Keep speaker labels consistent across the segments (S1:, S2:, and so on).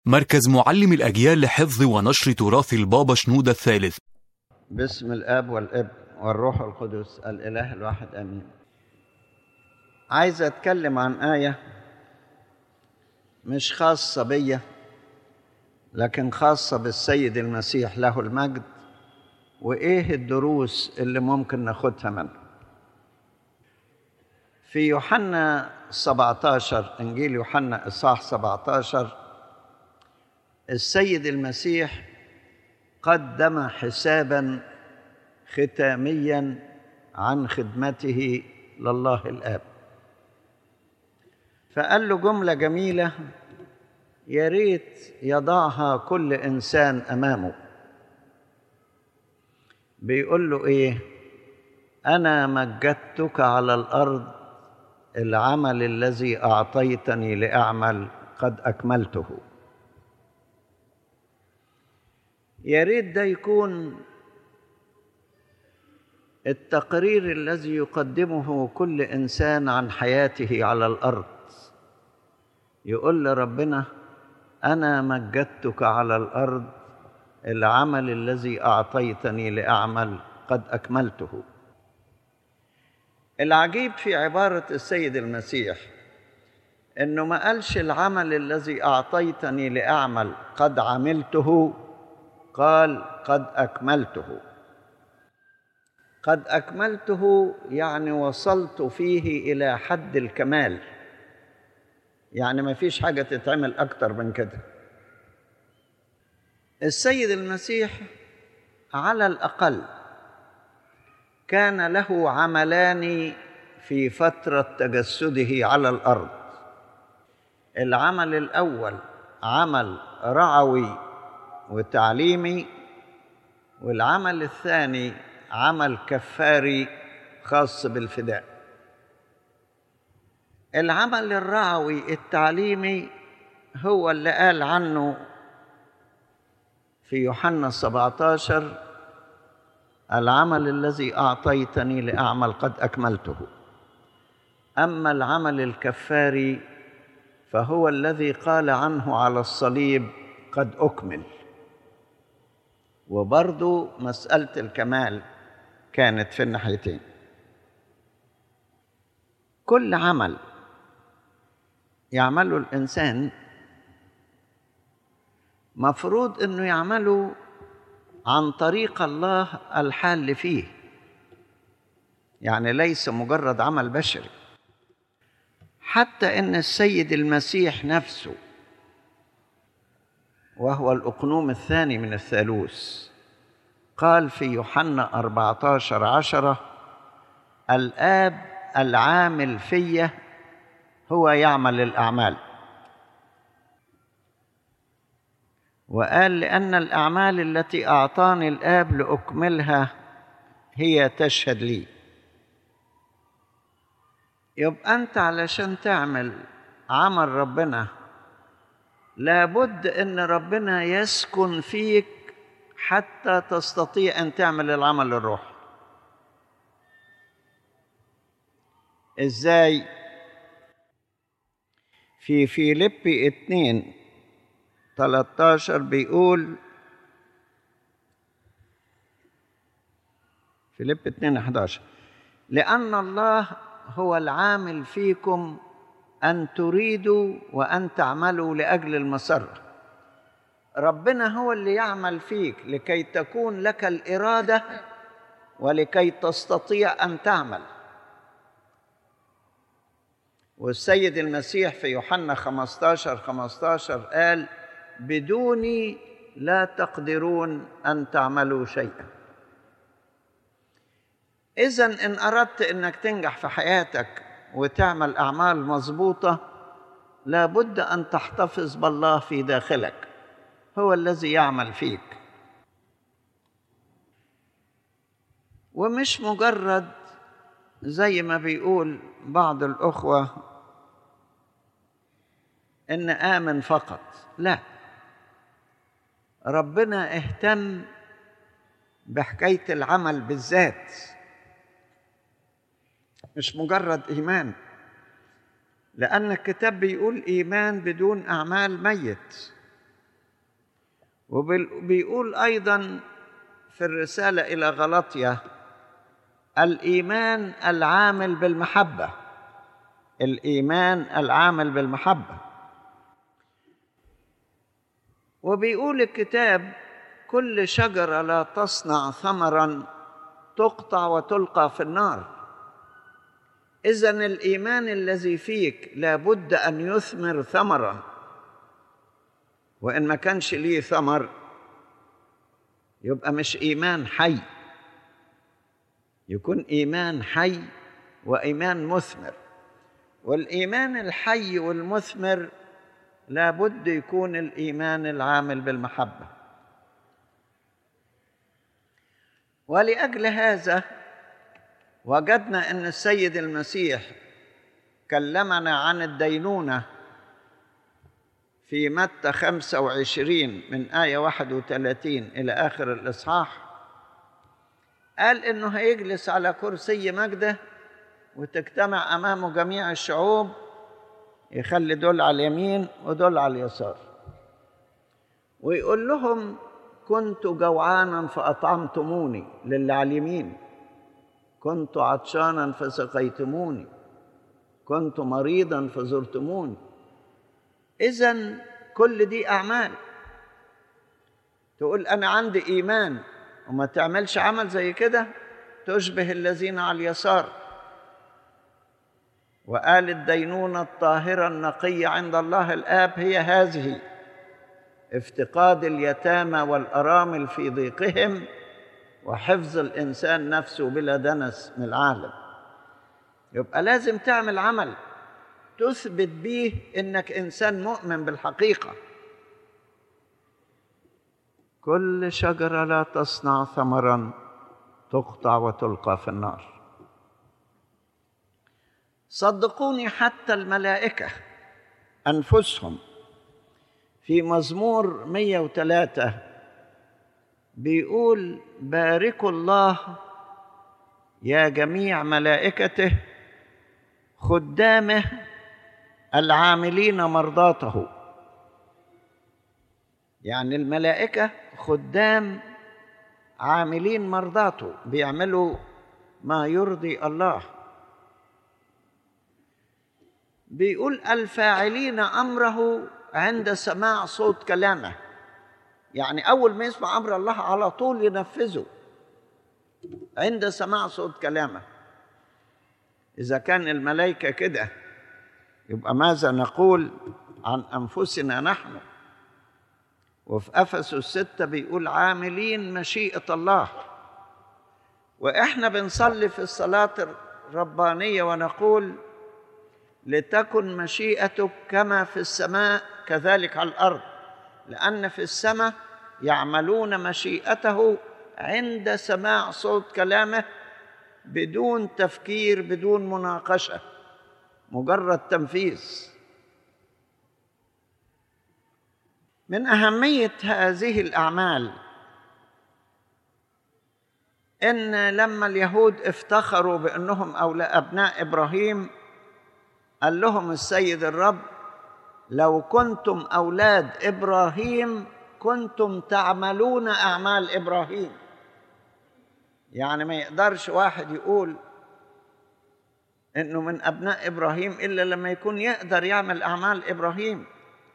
S1: مركز معلم الأجيال لحفظ ونشر تراث البابا شنودة الثالث
S2: باسم الاب والابن والروح القدس الاله الواحد امين عايز اتكلم عن ايه مش خاصه بيا لكن خاصه بالسيد المسيح له المجد وايه الدروس اللي ممكن ناخدها منه في يوحنا 17 انجيل يوحنا اصحاح 17 السيد المسيح قدم حسابا ختاميا عن خدمته لله الاب فقال له جمله جميله يا ريت يضعها كل انسان امامه بيقول له ايه انا مجدتك على الارض العمل الذي اعطيتني لاعمل قد اكملته يا ريت ده يكون التقرير الذي يقدمه كل انسان عن حياته على الارض يقول لربنا انا مجدتك على الارض العمل الذي اعطيتني لاعمل قد اكملته العجيب في عباره السيد المسيح انه ما قالش العمل الذي اعطيتني لاعمل قد عملته قال قد اكملته قد اكملته يعني وصلت فيه الى حد الكمال يعني ما فيش حاجه تتعمل اكتر من كده السيد المسيح على الاقل كان له عملان في فتره تجسده على الارض العمل الاول عمل رعوي وتعليمي والعمل الثاني عمل كفاري خاص بالفداء العمل الرعوي التعليمي هو اللي قال عنه في يوحنا 17 العمل الذي أعطيتني لأعمل قد أكملته أما العمل الكفاري فهو الذي قال عنه على الصليب قد أكمل وبرضو مسألة الكمال كانت في الناحيتين كل عمل يعمله الإنسان مفروض أنه يعمله عن طريق الله الحال فيه يعني ليس مجرد عمل بشري حتى ان السيد المسيح نفسه وهو الأقنوم الثاني من الثالوث قال في يوحنا 14 عشرة الآب العامل في هو يعمل الأعمال وقال لأن الأعمال التي أعطاني الآب لأكملها هي تشهد لي يبقى أنت علشان تعمل عمل ربنا لابد ان ربنا يسكن فيك حتى تستطيع ان تعمل العمل الروحي ازاي في فيليبي 2 13 بيقول فيليبي 2 11 لأن الله هو العامل فيكم أن تريدوا وأن تعملوا لأجل المسرة ربنا هو اللي يعمل فيك لكي تكون لك الإرادة ولكي تستطيع أن تعمل والسيد المسيح في يوحنا 15 15 قال بدوني لا تقدرون أن تعملوا شيئا إذا إن أردت أنك تنجح في حياتك وتعمل أعمال مظبوطة لابد أن تحتفظ بالله في داخلك هو الذي يعمل فيك ومش مجرد زي ما بيقول بعض الأخوة إن آمن فقط لا ربنا اهتم بحكاية العمل بالذات مش مجرد إيمان لأن الكتاب بيقول إيمان بدون أعمال ميت وبيقول أيضا في الرسالة إلى غلطية الإيمان العامل بالمحبة الإيمان العامل بالمحبة وبيقول الكتاب كل شجرة لا تصنع ثمرا تقطع وتلقى في النار إذا الإيمان الذي فيك لابد أن يثمر ثمرا وإن ما كانش ليه ثمر يبقى مش إيمان حي يكون إيمان حي وإيمان مثمر والإيمان الحي والمثمر لابد يكون الإيمان العامل بالمحبة ولأجل هذا وجدنا أن السيد المسيح كلمنا عن الدينونة في متى 25 من آية 31 إلى آخر الإصحاح قال إنه هيجلس على كرسي مجده وتجتمع أمامه جميع الشعوب يخلي دول على اليمين ودول على اليسار ويقول لهم كنت جوعانا فأطعمتموني للي على اليمين كنت عطشانا فسقيتموني كنت مريضا فزرتموني إذا كل دي أعمال تقول أنا عندي إيمان وما تعملش عمل زي كده تشبه الذين على اليسار وقال الدينونة الطاهرة النقية عند الله الآب هي هذه افتقاد اليتامى والأرامل في ضيقهم وحفظ الإنسان نفسه بلا دنس من العالم يبقى لازم تعمل عمل تثبت بيه إنك إنسان مؤمن بالحقيقة كل شجرة لا تصنع ثمرا تقطع وتلقى في النار صدقوني حتى الملائكة أنفسهم في مزمور 103 بيقول باركوا الله يا جميع ملائكته خدامه العاملين مرضاته يعني الملائكة خدام عاملين مرضاته بيعملوا ما يرضي الله بيقول الفاعلين امره عند سماع صوت كلامه يعني اول ما يسمع امر الله على طول ينفذه عند سماع صوت كلامه اذا كان الملائكه كده يبقى ماذا نقول عن انفسنا نحن وفي افسس الستة بيقول عاملين مشيئه الله واحنا بنصلي في الصلاه الربانيه ونقول لتكن مشيئتك كما في السماء كذلك على الارض لان في السماء يعملون مشيئته عند سماع صوت كلامه بدون تفكير بدون مناقشه مجرد تنفيذ من اهميه هذه الاعمال ان لما اليهود افتخروا بانهم اولاد ابناء ابراهيم قال لهم السيد الرب لو كنتم اولاد ابراهيم كنتم تعملون اعمال ابراهيم يعني ما يقدرش واحد يقول انه من ابناء ابراهيم الا لما يكون يقدر يعمل اعمال ابراهيم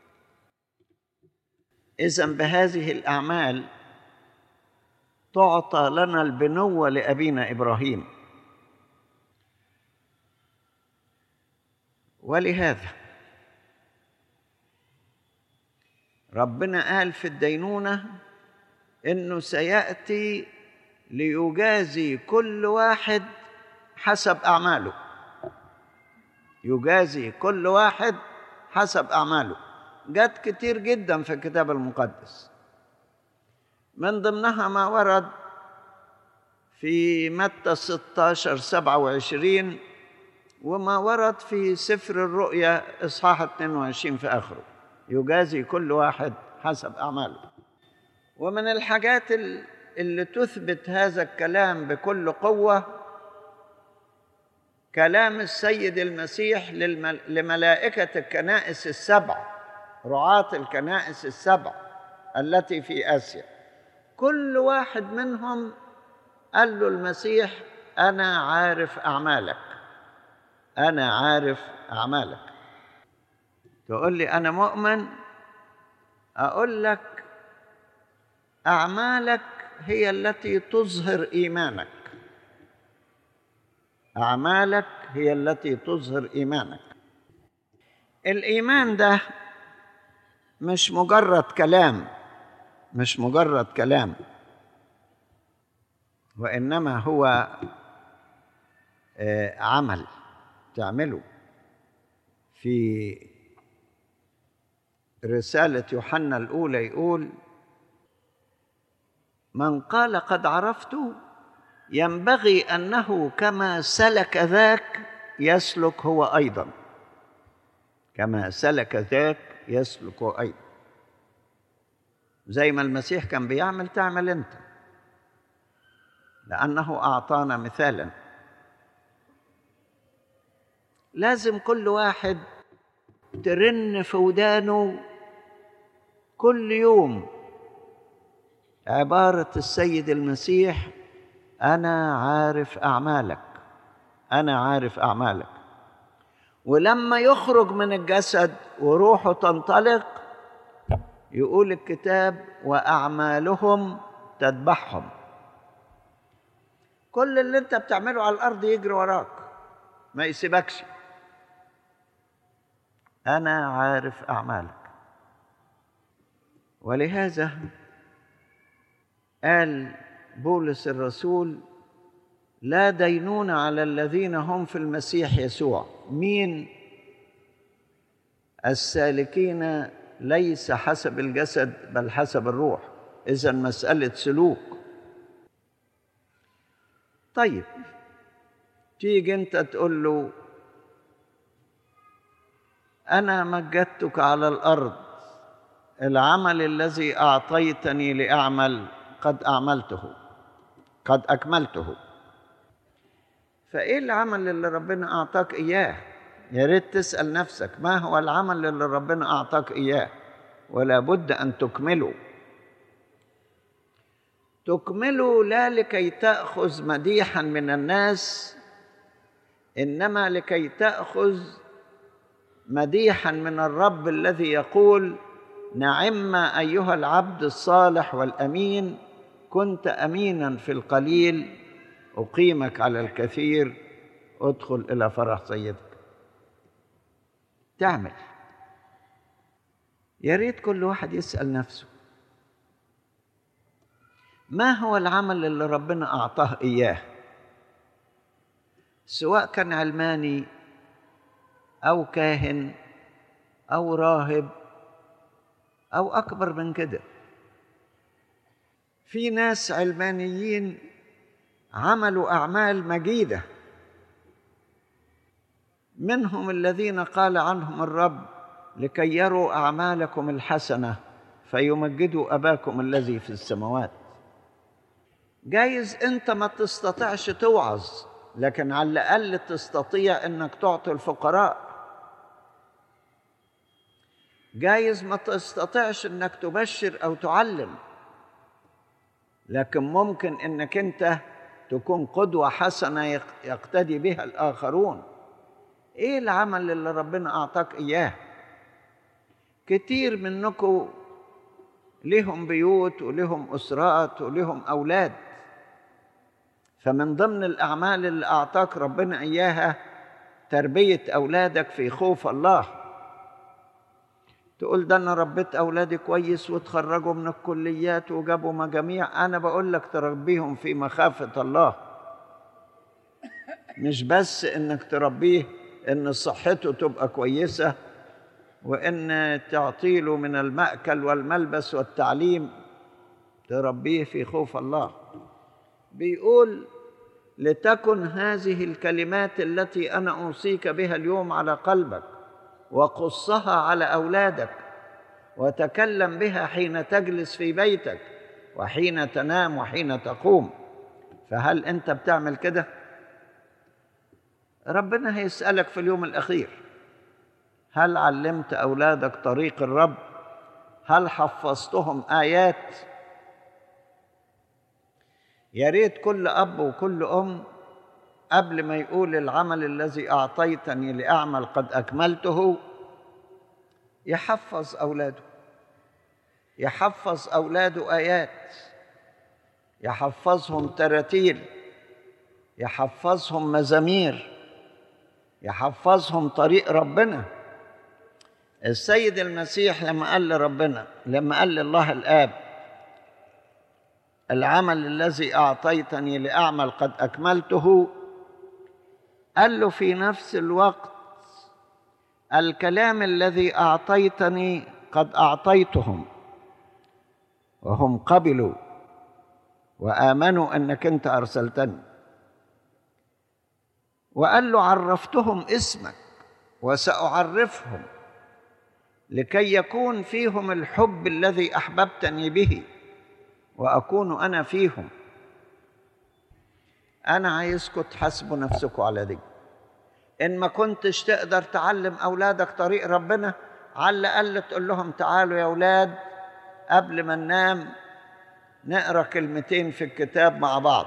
S2: اذا بهذه الاعمال تعطى لنا البنوه لابينا ابراهيم ولهذا ربنا قال في الدينونه انه سياتي ليجازي كل واحد حسب اعماله يجازي كل واحد حسب اعماله جت كتير جدا في الكتاب المقدس من ضمنها ما ورد في متى 16 27 وما ورد في سفر الرؤيا اصحاح 22 في اخره يجازي كل واحد حسب اعماله ومن الحاجات اللي تثبت هذا الكلام بكل قوه كلام السيد المسيح للمل... لملائكه الكنائس السبع رعاه الكنائس السبع التي في اسيا كل واحد منهم قال له المسيح انا عارف اعمالك انا عارف اعمالك تقول لي انا مؤمن اقول لك اعمالك هي التي تظهر ايمانك اعمالك هي التي تظهر ايمانك الايمان ده مش مجرد كلام مش مجرد كلام وانما هو آه، عمل تعمله في رساله يوحنا الاولى يقول من قال قد عرفت ينبغي انه كما سلك ذاك يسلك هو ايضا كما سلك ذاك يسلك هو ايضا زي ما المسيح كان بيعمل تعمل انت لانه اعطانا مثالا لازم كل واحد ترن في ودانه كل يوم عباره السيد المسيح انا عارف اعمالك انا عارف اعمالك ولما يخرج من الجسد وروحه تنطلق يقول الكتاب واعمالهم تتبعهم كل اللي انت بتعمله على الارض يجري وراك ما يسيبكش انا عارف اعمالك ولهذا قال بولس الرسول لا دينون على الذين هم في المسيح يسوع مين السالكين ليس حسب الجسد بل حسب الروح اذا مساله سلوك طيب تيجي انت تقول له انا مجدتك على الارض العمل الذي اعطيتني لاعمل قد اعملته قد اكملته فايه العمل اللي ربنا اعطاك اياه يا ريت تسال نفسك ما هو العمل اللي ربنا اعطاك اياه ولا بد ان تكمله تكمله لا لكي تاخذ مديحا من الناس انما لكي تاخذ مديحا من الرب الذي يقول نعم ايها العبد الصالح والامين كنت امينا في القليل اقيمك على الكثير ادخل الى فرح سيدك تعمل يا ريت كل واحد يسال نفسه ما هو العمل اللي ربنا اعطاه اياه سواء كان علماني او كاهن او راهب او اكبر من كده في ناس علمانيين عملوا اعمال مجيده منهم الذين قال عنهم الرب لكي يروا اعمالكم الحسنه فيمجدوا اباكم الذي في السماوات جايز انت ما تستطيعش توعظ لكن على الاقل تستطيع انك تعطي الفقراء جايز ما تستطيعش انك تبشر او تعلم لكن ممكن انك انت تكون قدوه حسنه يقتدي بها الاخرون ايه العمل اللي ربنا اعطاك اياه كتير منكم لهم بيوت ولهم اسرات ولهم اولاد فمن ضمن الاعمال اللي اعطاك ربنا اياها تربيه اولادك في خوف الله تقول ده انا ربيت اولادي كويس وتخرجوا من الكليات وجابوا مجاميع انا بقول لك تربيهم في مخافه الله مش بس انك تربيه ان صحته تبقى كويسه وان تعطيله من الماكل والملبس والتعليم تربيه في خوف الله بيقول لتكن هذه الكلمات التي انا اوصيك بها اليوم على قلبك وقصها على اولادك وتكلم بها حين تجلس في بيتك وحين تنام وحين تقوم فهل انت بتعمل كده ربنا هيسالك في اليوم الاخير هل علمت اولادك طريق الرب هل حفظتهم ايات يا ريت كل اب وكل ام قبل ما يقول العمل الذي اعطيتني لاعمل قد اكملته يحفظ اولاده يحفظ اولاده ايات يحفظهم تراتيل يحفظهم مزامير يحفظهم طريق ربنا السيد المسيح لما قال لربنا لما قال لله الاب العمل الذي اعطيتني لاعمل قد اكملته قال له في نفس الوقت الكلام الذي اعطيتني قد اعطيتهم وهم قبلوا وامنوا انك انت ارسلتني وقال له عرفتهم اسمك وساعرفهم لكي يكون فيهم الحب الذي احببتني به واكون انا فيهم انا عايزكم تحاسبوا نفسكم على دي ان ما كنتش تقدر تعلم اولادك طريق ربنا على الاقل تقول لهم تعالوا يا اولاد قبل ما ننام نقرا كلمتين في الكتاب مع بعض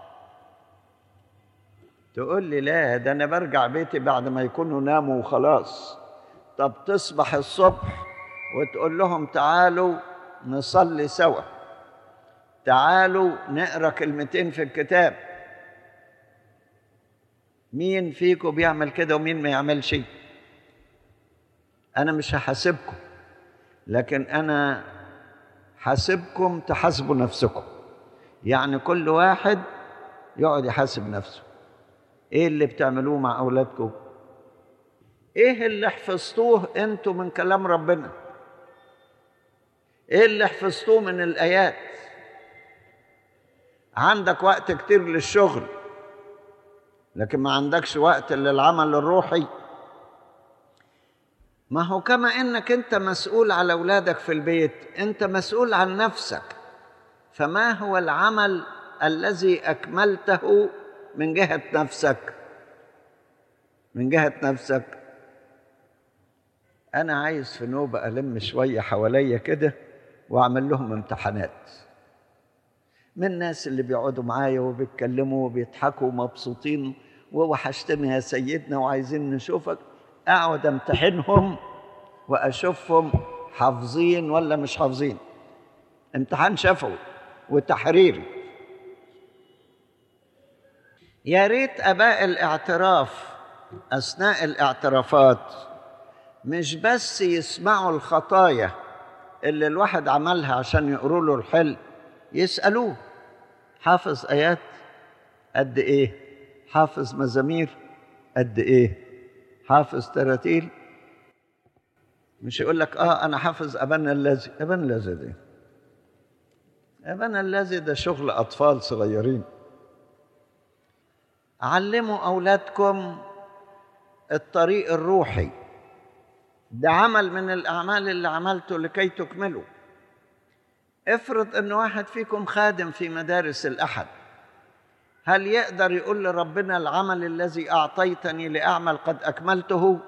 S2: تقول لي لا ده انا برجع بيتي بعد ما يكونوا ناموا وخلاص طب تصبح الصبح وتقول لهم تعالوا نصلي سوا تعالوا نقرا كلمتين في الكتاب مين فيكم بيعمل كده ومين ما يعملش انا مش هحاسبكم لكن انا حاسبكم تحاسبوا نفسكم يعني كل واحد يقعد يحاسب نفسه ايه اللي بتعملوه مع اولادكم ايه اللي حفظتوه انتوا من كلام ربنا ايه اللي حفظتوه من الايات عندك وقت كتير للشغل لكن ما عندكش وقت للعمل الروحي ما هو كما انك انت مسؤول على اولادك في البيت انت مسؤول عن نفسك فما هو العمل الذي اكملته من جهه نفسك من جهه نفسك انا عايز في نوبه الم شويه حواليا كده واعمل لهم امتحانات من الناس اللي بيقعدوا معايا وبيتكلموا وبيضحكوا ومبسوطين ووحشتني يا سيدنا وعايزين نشوفك اقعد امتحنهم واشوفهم حافظين ولا مش حافظين امتحان شفوي وتحريري يا ريت اباء الاعتراف اثناء الاعترافات مش بس يسمعوا الخطايا اللي الواحد عملها عشان يقروا له الحل يسالوه حافظ ايات قد ايه حافظ مزامير قد ايه حافظ تراتيل مش يقول لك اه انا حافظ ابانا الذي ابانا الذي دي ابانا الذي ده شغل اطفال صغيرين علموا اولادكم الطريق الروحي ده عمل من الاعمال اللي عملته لكي تكملوا افرض ان واحد فيكم خادم في مدارس الاحد هل يقدر يقول لربنا العمل الذي اعطيتني لاعمل قد اكملته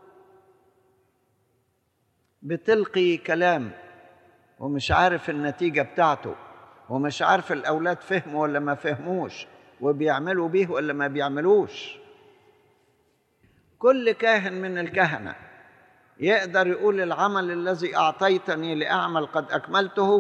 S2: بتلقي كلام ومش عارف النتيجه بتاعته ومش عارف الاولاد فهموا ولا ما فهموش وبيعملوا بيه ولا ما بيعملوش كل كاهن من الكهنه يقدر يقول العمل الذي اعطيتني لاعمل قد اكملته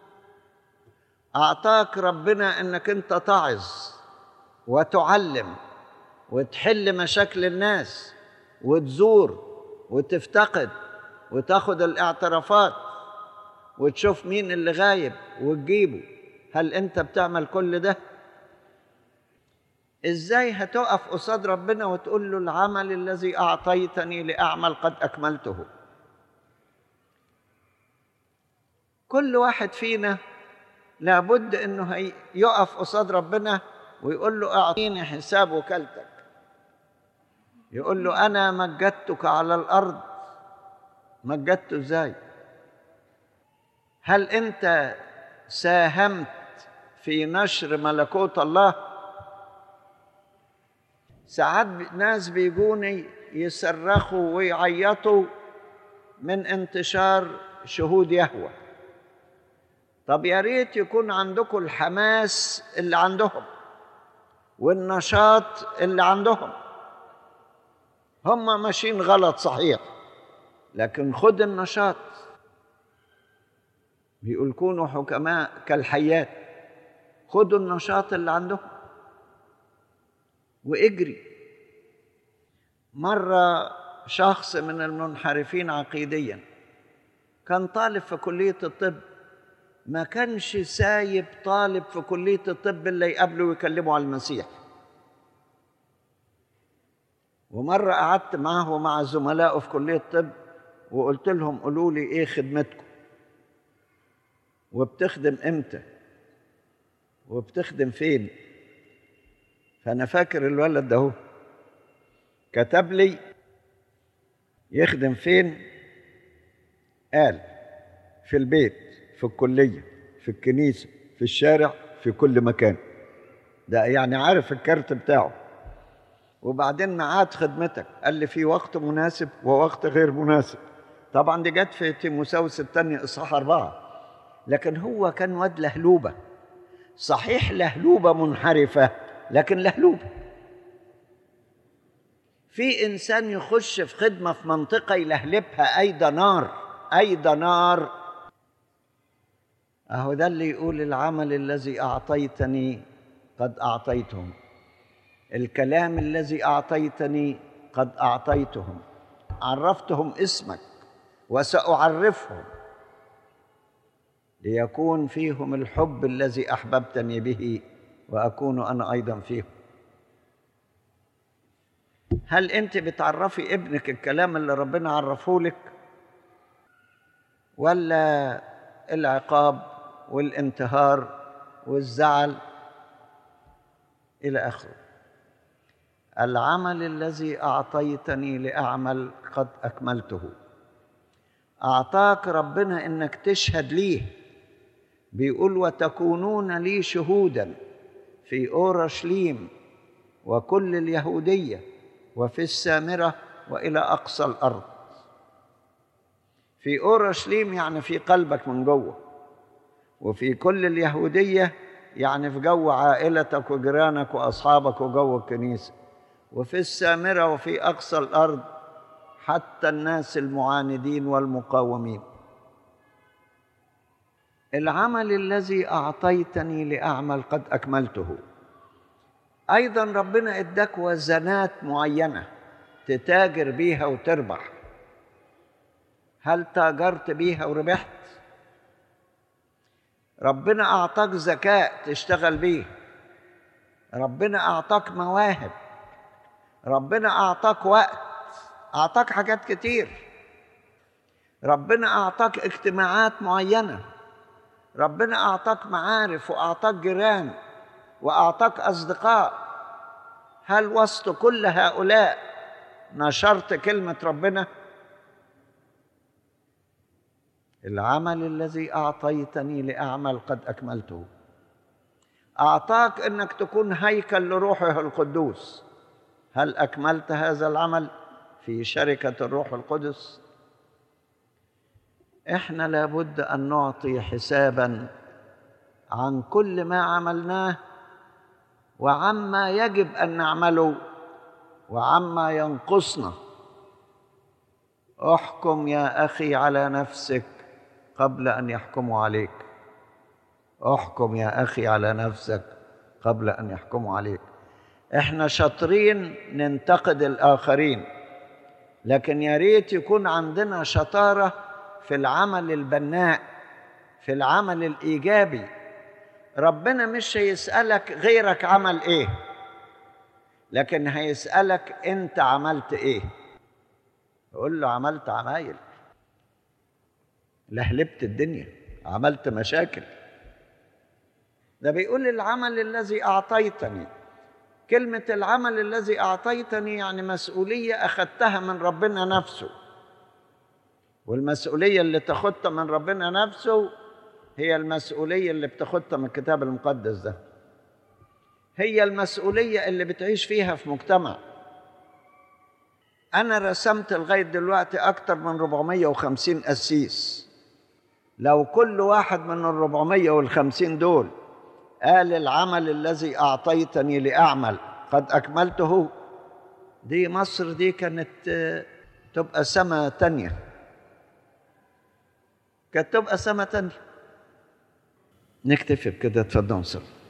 S2: اعطاك ربنا انك انت تعظ وتعلم وتحل مشاكل الناس وتزور وتفتقد وتاخد الاعترافات وتشوف مين اللي غايب وتجيبه هل انت بتعمل كل ده ازاي هتقف قصاد ربنا وتقول له العمل الذي اعطيتني لاعمل قد اكملته كل واحد فينا لابد انه يقف قصاد ربنا ويقول له اعطيني حساب وكالتك يقول له انا مجدتك على الارض مجدته ازاي هل انت ساهمت في نشر ملكوت الله ساعات ناس بيجوني يصرخوا ويعيطوا من انتشار شهود يهوه طب يا ريت يكون عندكم الحماس اللي عندهم والنشاط اللي عندهم هم ماشيين غلط صحيح لكن خد النشاط بيقول كونوا حكماء كالحيات خدوا النشاط اللي عندهم واجري مرة شخص من المنحرفين عقيديا كان طالب في كلية الطب ما كانش سايب طالب في كلية الطب اللي يقابله ويكلمه على المسيح ومرة قعدت معه ومع زملائه في كلية الطب وقلت لهم قولوا لي ايه خدمتكم وبتخدم امتى وبتخدم فين فانا فاكر الولد ده هو كتب لي يخدم فين قال في البيت في الكليه في الكنيسه في الشارع في كل مكان ده يعني عارف الكارت بتاعه وبعدين ميعاد خدمتك قال لي في وقت مناسب ووقت غير مناسب طبعا دي جت في تيموساوس الثاني اصحاح اربعه لكن هو كان واد لهلوبه صحيح لهلوبه منحرفه لكن لهلوبه في انسان يخش في خدمه في منطقه يلهلبها اي نار اي نار اهو ده اللي يقول العمل الذي اعطيتني قد اعطيتهم الكلام الذي اعطيتني قد اعطيتهم عرفتهم اسمك وساعرفهم ليكون فيهم الحب الذي احببتني به واكون انا ايضا فيهم هل انت بتعرفي ابنك الكلام اللي ربنا عرفه لك ولا العقاب والانتهار والزعل الى اخره العمل الذي اعطيتني لاعمل قد اكملته اعطاك ربنا انك تشهد ليه بيقول وتكونون لي شهودا في اورشليم وكل اليهوديه وفي السامره والى اقصى الارض في اورشليم يعني في قلبك من جوه وفي كل اليهوديه يعني في جو عائلتك وجيرانك واصحابك وجو الكنيسه وفي السامره وفي اقصى الارض حتى الناس المعاندين والمقاومين العمل الذي اعطيتني لاعمل قد اكملته ايضا ربنا اداك وزنات معينه تتاجر بيها وتربح هل تاجرت بيها وربحت ربنا اعطاك ذكاء تشتغل بيه ربنا اعطاك مواهب ربنا اعطاك وقت اعطاك حاجات كتير ربنا اعطاك اجتماعات معينه ربنا اعطاك معارف واعطاك جيران واعطاك اصدقاء هل وسط كل هؤلاء نشرت كلمه ربنا العمل الذي اعطيتني لاعمل قد اكملته اعطاك انك تكون هيكل لروحه القدوس هل اكملت هذا العمل في شركه الروح القدس احنا لابد ان نعطي حسابا عن كل ما عملناه وعما يجب ان نعمله وعما ينقصنا احكم يا اخي على نفسك قبل ان يحكموا عليك احكم يا اخي على نفسك قبل ان يحكموا عليك احنا شاطرين ننتقد الاخرين لكن يا ريت يكون عندنا شطاره في العمل البناء في العمل الايجابي ربنا مش هيسالك غيرك عمل ايه لكن هيسالك انت عملت ايه قول له عملت عمايل لهلبت الدنيا عملت مشاكل ده بيقول العمل الذي اعطيتني كلمه العمل الذي اعطيتني يعني مسؤوليه اخذتها من ربنا نفسه والمسؤوليه اللي تاخدها من ربنا نفسه هي المسؤوليه اللي بتاخدها من الكتاب المقدس ده هي المسؤوليه اللي بتعيش فيها في مجتمع انا رسمت لغايه دلوقتي اكتر من 450 قسيس لو كل واحد من الربعمية والخمسين دول قال العمل الذي أعطيتني لأعمل قد أكملته دي مصر دي كانت آه، تبقى سما تانية كانت تبقى سما تانية نكتفي بكده اتفضلوا